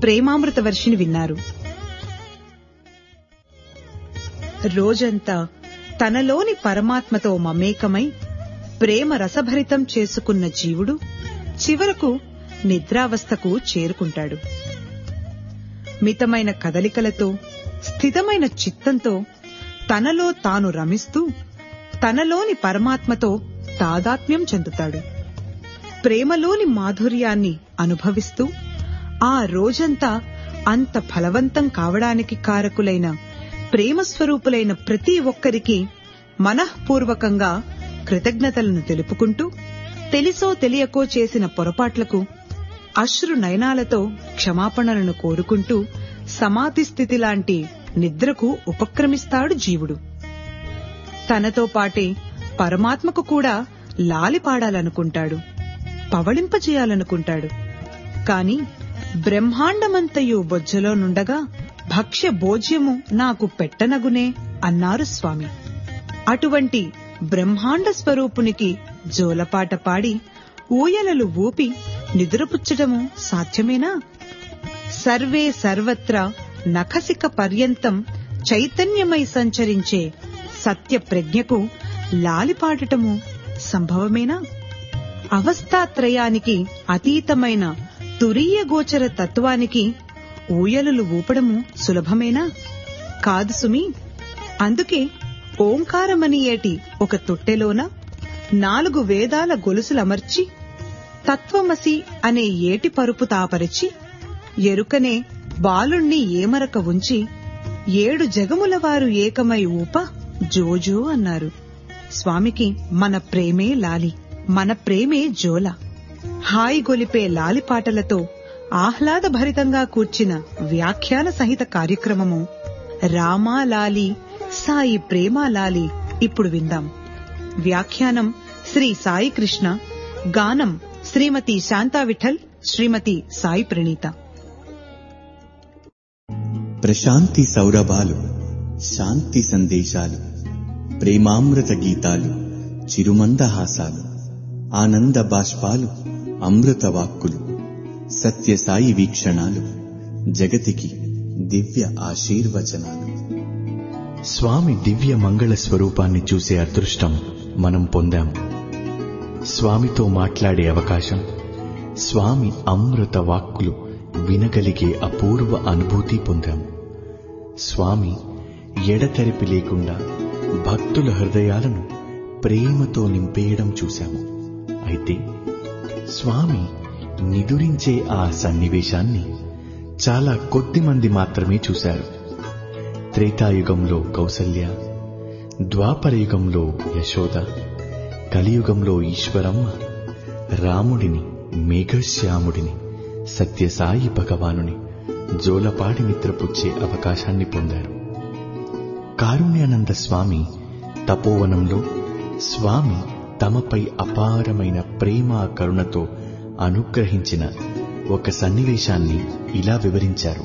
ప్రేమామృత వర్షిని విన్నారు రోజంతా తనలోని పరమాత్మతో మమేకమై ప్రేమ రసభరితం చేసుకున్న జీవుడు చివరకు నిద్రావస్థకు చేరుకుంటాడు మితమైన కదలికలతో స్థితమైన చిత్తంతో తనలో తాను రమిస్తూ తనలోని పరమాత్మతో తాదాత్మ్యం చెందుతాడు ప్రేమలోని మాధుర్యాన్ని అనుభవిస్తూ ఆ రోజంతా అంత ఫలవంతం కావడానికి కారకులైన ప్రేమస్వరూపులైన ప్రతి ఒక్కరికి మనఃపూర్వకంగా కృతజ్ఞతలను తెలుపుకుంటూ తెలిసో తెలియకో చేసిన పొరపాట్లకు అశ్రు నయనాలతో క్షమాపణలను కోరుకుంటూ సమాధి స్థితి లాంటి నిద్రకు ఉపక్రమిస్తాడు జీవుడు తనతో పాటే పరమాత్మకు కూడా లాలి పాడాలనుకుంటాడు పవళింపజేయాలనుకుంటాడు కాని బ్రహ్మాండమంతయు బొజ్జలో నుండగా భక్ష్య భోజ్యము నాకు పెట్టనగునే అన్నారు స్వామి అటువంటి బ్రహ్మాండ స్వరూపునికి జోలపాట పాడి ఊయలలు ఊపి నిదురపుచ్చటము సాధ్యమేనా సర్వే సర్వత్రా నఖసిక పర్యంతం చైతన్యమై సంచరించే సత్య ప్రజ్ఞకు లాలిపాడటము సంభవమేనా అవస్థాత్రయానికి అతీతమైన తురీయ గోచర తత్వానికి ఊయలులు ఊపడము సులభమేనా కాదు సుమి అందుకే ఓంకారమనియేటి ఒక తొట్టెలోన నాలుగు వేదాల గొలుసులమర్చి తత్వమసి అనే ఏటి పరుపు తాపరిచి ఎరుకనే బాలుణ్ణి ఏమరక ఉంచి ఏడు జగముల వారు ఏకమై ఊప జోజో అన్నారు స్వామికి మన ప్రేమే లాలి మన ప్రేమే జోల హాయి గొలిపే లాలిపాటలతో ఆహ్లాదభరితంగా కూర్చిన వ్యాఖ్యాన సహిత కార్యక్రమము రామా లాలి సాయి ప్రేమా లాలి ఇప్పుడు విందాం వ్యాఖ్యానం శ్రీ సాయి కృష్ణ గానం శ్రీమతి శాంతా విఠల్ శ్రీమతి సాయి ప్రణీత ప్రశాంతి సౌరభాలు శాంతి సందేశాలు ప్రేమామృత గీతాలు చిరుమందహాసాలు ఆనంద బాష్పాలు అమృత వాక్కులు సత్యసాయి వీక్షణాలు జగతికి దివ్య ఆశీర్వచనాలు స్వామి దివ్య మంగళ స్వరూపాన్ని చూసే అదృష్టం మనం పొందాం స్వామితో మాట్లాడే అవకాశం స్వామి అమృత వాక్కులు వినగలిగే అపూర్వ అనుభూతి పొందాం స్వామి ఎడతెరిపి లేకుండా భక్తుల హృదయాలను ప్రేమతో నింపేయడం చూశాము అయితే స్వామి నిదురించే ఆ సన్నివేశాన్ని చాలా కొద్ది మంది మాత్రమే చూశారు త్రేతాయుగంలో కౌసల్య ద్వాపరయుగంలో యశోద కలియుగంలో ఈశ్వరమ్మ రాముడిని మేఘశ్యాముడిని సత్యసాయి భగవానుని జోలపాడి నిద్రపుచ్చే అవకాశాన్ని పొందారు కారుణ్యానంద స్వామి తపోవనంలో స్వామి తమపై అపారమైన ప్రేమ కరుణతో అనుగ్రహించిన ఒక సన్నివేశాన్ని ఇలా వివరించారు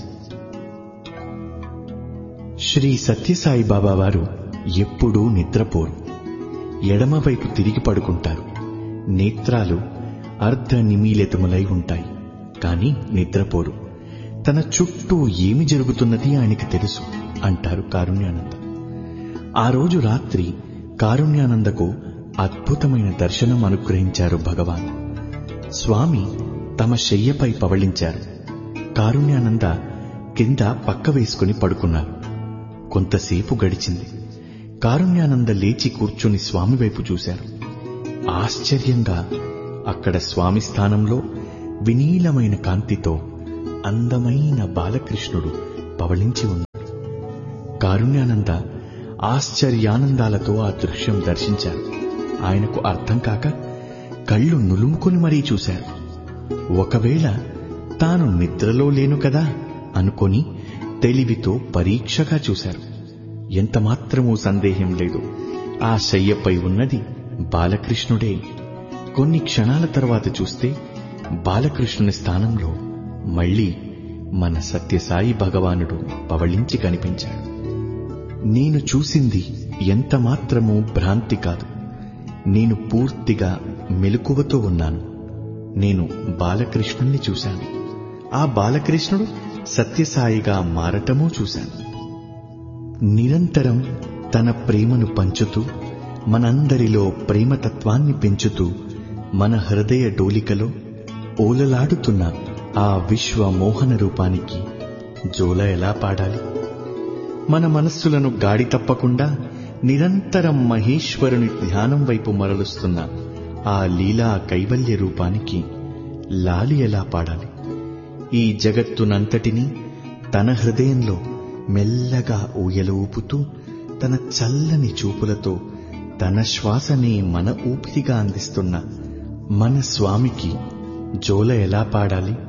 శ్రీ సత్యసాయి బాబా వారు ఎప్పుడూ నిద్రపోరు ఎడమవైపు తిరిగి పడుకుంటారు నేత్రాలు అర్ధ నిమీలితములై ఉంటాయి కాని నిద్రపోరు తన చుట్టూ ఏమి జరుగుతున్నది ఆయనకి తెలుసు అంటారు కారుణ్యానంద ఆ రోజు రాత్రి కారుణ్యానందకు అద్భుతమైన దర్శనం అనుగ్రహించారు భగవాన్ స్వామి తమ శయ్యపై పవళించారు కారుణ్యానంద కింద పక్క వేసుకుని పడుకున్నారు కొంతసేపు గడిచింది కారుణ్యానంద లేచి కూర్చుని స్వామి వైపు చూశారు ఆశ్చర్యంగా అక్కడ స్వామి స్థానంలో వినీలమైన కాంతితో అందమైన బాలకృష్ణుడు పవళించి ఉన్నాడు కారుణ్యానంద ఆశ్చర్యానందాలతో ఆ దృశ్యం దర్శించారు ఆయనకు అర్థం కాక కళ్ళు నులుముకొని మరీ చూశారు ఒకవేళ తాను నిద్రలో లేను కదా అనుకొని తెలివితో పరీక్షగా చూశారు ఎంతమాత్రమూ సందేహం లేదు ఆ శయ్యపై ఉన్నది బాలకృష్ణుడే కొన్ని క్షణాల తర్వాత చూస్తే బాలకృష్ణుని స్థానంలో మళ్ళీ మన సత్యసాయి భగవానుడు పవళించి కనిపించాడు నేను చూసింది ఎంతమాత్రమూ భ్రాంతి కాదు నేను పూర్తిగా మెలకువతో ఉన్నాను నేను బాలకృష్ణుణ్ణి చూశాను ఆ బాలకృష్ణుడు సత్యసాయిగా మారటమూ చూశాను నిరంతరం తన ప్రేమను పంచుతూ మనందరిలో ప్రేమతత్వాన్ని పెంచుతూ మన హృదయ డోలికలో ఓలలాడుతున్న ఆ విశ్వ మోహన రూపానికి జోల ఎలా పాడాలి మన మనస్సులను గాడి తప్పకుండా నిరంతరం మహేశ్వరుని ధ్యానం వైపు మరలుస్తున్న ఆ లీలా కైవల్య రూపానికి లాలి ఎలా పాడాలి ఈ జగత్తునంతటినీ తన హృదయంలో మెల్లగా ఊయల ఊపుతూ తన చల్లని చూపులతో తన శ్వాసనే మన ఊపిరిగా అందిస్తున్న మన స్వామికి జోల ఎలా పాడాలి